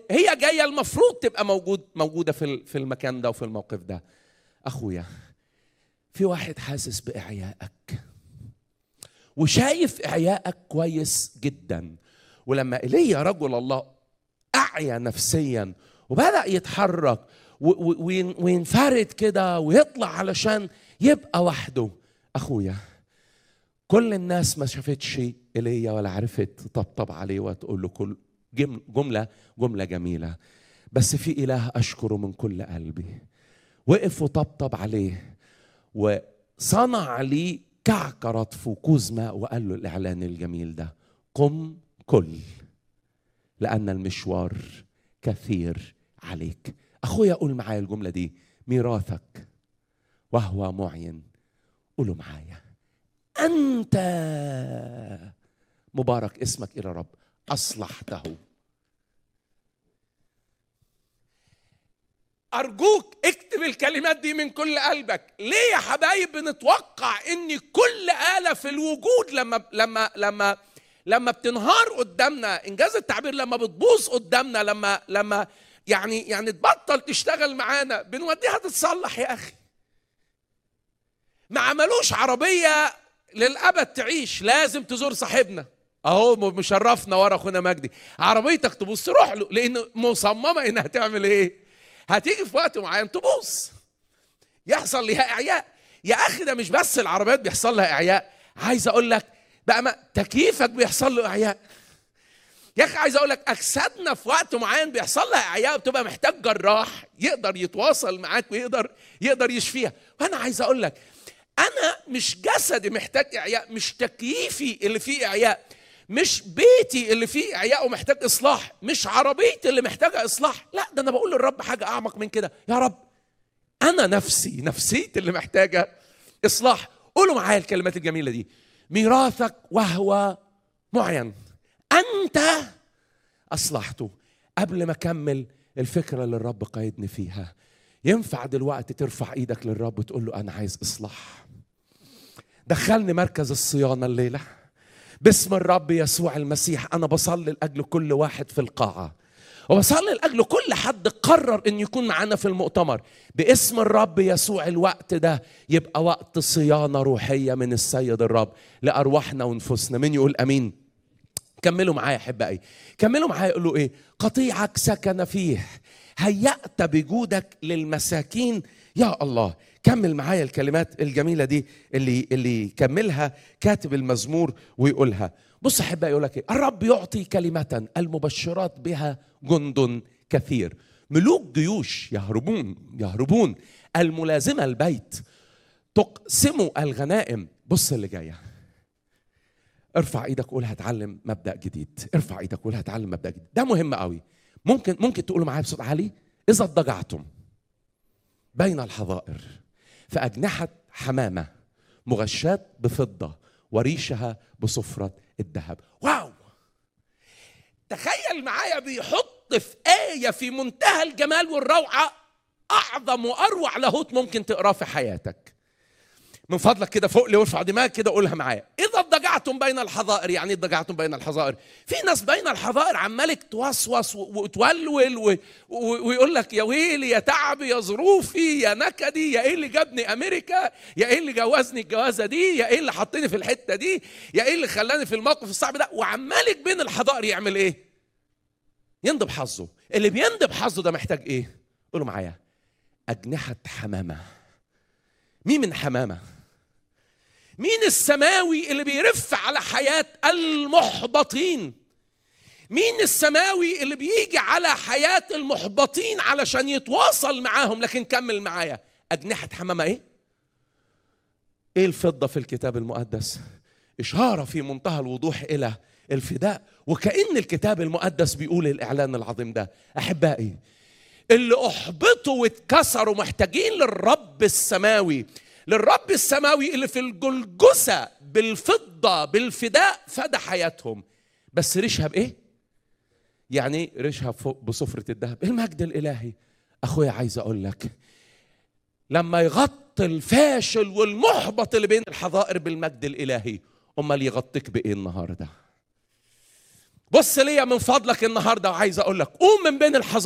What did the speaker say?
هي جايه المفروض تبقى موجود موجوده في ال- في المكان ده وفي الموقف ده اخويا في واحد حاسس باعيائك وشايف اعيائك كويس جدا ولما ايليا رجل الله اعيا نفسيا وبدا يتحرك و- و- وين- وينفرد كده ويطلع علشان يبقى وحده اخويا كل الناس ما شافتش ايليا ولا عرفت تطبطب عليه وتقول له كل جم- جمله جمله جميله بس في اله اشكره من كل قلبي وقف وطبطب عليه وصنع لي كعكرة في كوز ماء وقال له الاعلان الجميل ده قم كل لان المشوار كثير عليك اخويا قول معايا الجمله دي ميراثك وهو معين قولوا معايا انت مبارك اسمك الى رب اصلحته أرجوك اكتب الكلمات دي من كل قلبك ليه يا حبايب بنتوقع ان كل آلة في الوجود لما لما لما لما بتنهار قدامنا انجاز التعبير لما بتبوظ قدامنا لما لما يعني يعني تبطل تشتغل معانا بنوديها تتصلح يا اخي ما عملوش عربية للأبد تعيش لازم تزور صاحبنا اهو مشرفنا ورا اخونا مجدي عربيتك تبص تروح له لان مصممه انها تعمل ايه هتيجي في وقت معين تبوظ يحصل ليها اعياء يا اخي ده مش بس العربيات بيحصل لها اعياء عايز اقول لك بقى ما تكييفك بيحصل له اعياء يا اخي عايز اقول لك اجسادنا في وقت معين بيحصل لها اعياء بتبقى محتاج جراح يقدر يتواصل معاك ويقدر يقدر يشفيها وانا عايز اقول لك انا مش جسدي محتاج اعياء مش تكييفي اللي فيه اعياء مش بيتي اللي فيه اعياء ومحتاج اصلاح مش عربيتي اللي محتاجه اصلاح لا ده انا بقول للرب حاجه اعمق من كده يا رب انا نفسي نفسيتي اللي محتاجه اصلاح قولوا معايا الكلمات الجميله دي ميراثك وهو معين انت اصلحته قبل ما اكمل الفكره اللي الرب قايدني فيها ينفع دلوقتي ترفع ايدك للرب وتقول له انا عايز اصلاح دخلني مركز الصيانه الليله باسم الرب يسوع المسيح انا بصلي لاجل كل واحد في القاعه وبصلي لاجل كل حد قرر ان يكون معانا في المؤتمر باسم الرب يسوع الوقت ده يبقى وقت صيانه روحيه من السيد الرب لارواحنا ونفوسنا مين يقول امين كملوا معايا يا احبائي كملوا معايا يقولوا ايه قطيعك سكن فيه هيأت بجودك للمساكين يا الله كمل معايا الكلمات الجميله دي اللي اللي كملها كاتب المزمور ويقولها بص احبائي يقول لك ايه الرب يعطي كلمه المبشرات بها جند كثير ملوك جيوش يهربون يهربون الملازمه البيت تقسم الغنائم بص اللي جايه ارفع ايدك قول هتعلم مبدا جديد ارفع ايدك قول هتعلم مبدا جديد ده مهم قوي ممكن ممكن تقولوا معايا بصوت عالي اذا اضطجعتم بين الحظائر فاجنحه حمامه مغشات بفضه وريشها بصفره الذهب واو تخيل معايا بيحط في ايه في منتهى الجمال والروعه اعظم واروع لاهوت ممكن تقراه في حياتك من فضلك كده فوق لي وارفع دماغك كده قولها معايا اذا اضطجعتم بين الحظائر يعني ايه اضطجعتم بين الحظائر في ناس بين الحظائر عمالك توسوس و- وتولول و- و- ويقول لك يا ويلي يا تعبي يا ظروفي يا نكدي يا ايه اللي جابني امريكا يا ايه اللي جوزني الجوازه دي يا ايه اللي حطني في الحته دي يا ايه اللي خلاني في الموقف الصعب ده وعمالك بين الحظائر يعمل ايه يندب حظه اللي بيندب حظه ده محتاج ايه قولوا معايا اجنحه حمامه مين من حمامه مين السماوي اللي بيرف على حياة المحبطين مين السماوي اللي بيجي على حياة المحبطين علشان يتواصل معاهم لكن كمل معايا أجنحة حمامة إيه؟ إيه الفضة في الكتاب المقدس؟ إشارة في منتهى الوضوح إلى الفداء وكأن الكتاب المقدس بيقول الإعلان العظيم ده أحبائي اللي احبطوا واتكسروا محتاجين للرب السماوي للرب السماوي اللي في الجلجسة بالفضة بالفداء فدى حياتهم بس ريشها بإيه؟ يعني إيه ريشها فوق بصفرة الذهب المجد الإلهي أخويا عايز أقول لك لما يغطي الفاشل والمحبط اللي بين الحظائر بالمجد الإلهي أمال يغطيك بإيه النهاردة؟ بص ليا من فضلك النهارده وعايز اقول لك قوم من بين الحظ